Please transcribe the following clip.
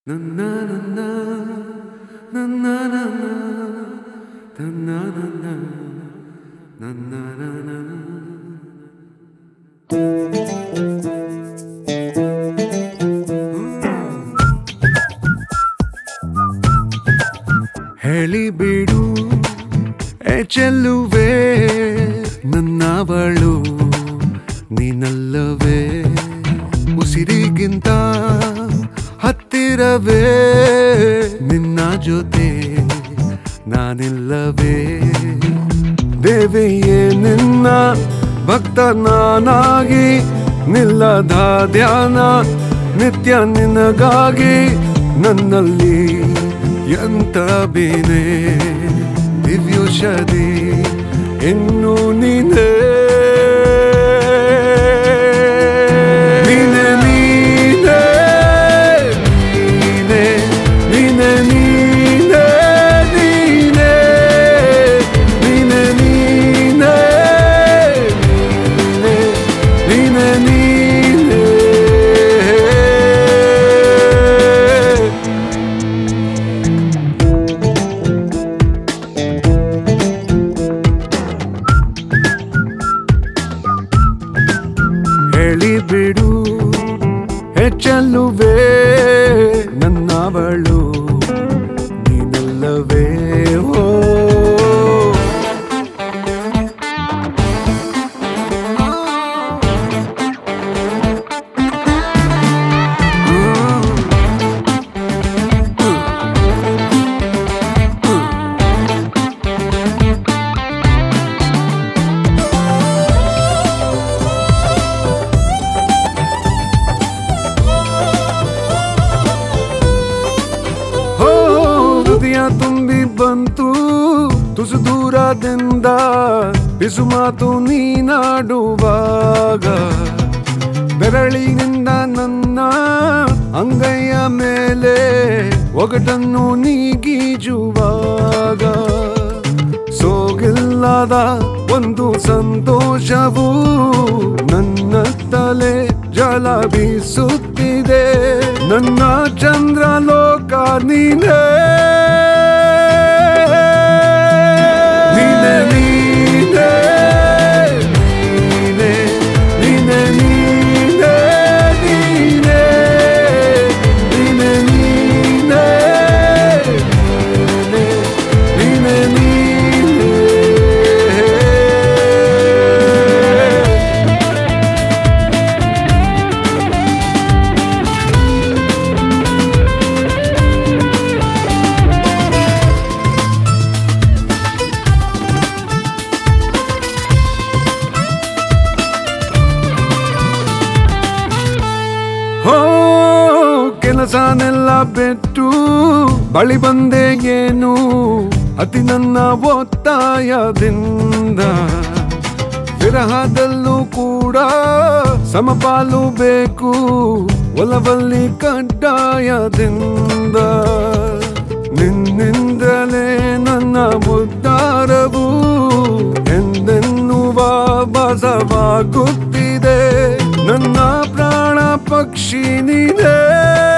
ನನ್ನ ನನ್ನ ನನ್ನ ನನ್ನ ನನ್ನ ನನ್ನ ನನ್ನ ನನ್ನ ಹೇಳಿಬಿಡು ಏ ಚೆಲ್ಲುವೆ ನನ್ನವಳು ನೀನಲ್ಲವೇ ಉಸಿರಿಗಿಂತ ಹತ್ತಿರವೇ ನಿನ್ನ ಜೊತೆ ನಾನಿಲ್ಲವೇ ದೇವಿಯೇ ನಿನ್ನ ಭಕ್ತ ನಾನಾಗಿ ನಿಲ್ಲದ ಧ್ಯಾನ ನಿತ್ಯ ನಿನಗಾಗಿ ನನ್ನಲ್ಲಿ ಎಂತ ಬೇನೆ ದಿವ್ಯೋಷಧಿ ಇನ್ನು ನೀನೇ ನೀನೆ ನೀನೆ ನೀನೆ ನೀನೆ ನೀನೆ ನೀನೆ ನೀನೆ ನೀನೆ ನೀನೆ ನೀನೆ ಹೇಳಿಬಿಡು ಹೆಚ್ಚಲ್ಲುವೆ ನನ್ನವಳು ನೀನಲ್ಲವೇ ಓ ಹೋ ಹೃದಯ ತುಂಬಿ ಬಂತು ತುಸು ದೂರದಿಂದ ಬಿಸು ಮಾತು ನೀನಾಡುವಾಗ ಬೆರಳಿನಿಂದ ನನ್ನ ಅಂಗೈಯ ಮೇಲೆ ಒಗಟನ್ನು ನೀಗೀಜುವಾಗ ಸೋಗಿಲ್ಲದ ಒಂದು ಸಂತೋಷವು ನನ್ನ ತಲೆ ಜಲ ಬೀಸುತ್ತಿದೆ ನನ್ನ ಚಂದ್ರ ಲೋಕ ನೀನೇ ನೀನೆ ನೀನೆ ನೀನೆ ನೀನೆ ನೀನೆ ನೀನೆ ನೀನೆ ನೀನೆ ನೀನೆ ನೀನೆ ಹೋ ಕೆಲಸನೆಲ್ಲ ಬಿಟ್ಟು ಬಳಿ ಬಂದೆ ಏನು ಅತಿ ನನ್ನ ಒತ್ತಾಯದಿಂದ ವಿರಹದಲ್ಲೂ ಕೂಡ ಸಮಪಾಲು ಬೇಕು ಒಲವಲ್ಲಿ ಕಡ್ಡಾಯದಿಂದ ನಿನ್ನಿಂದಲೇ ನನ್ನ ಮುದ್ದಾರವು ಎಂದೆನ್ನುವ ಬಸವಾಗುತ್ತಿದೆ ನನ್ನ ಪ್ರಾಣ ಪಕ್ಷಿ ನೀನೇ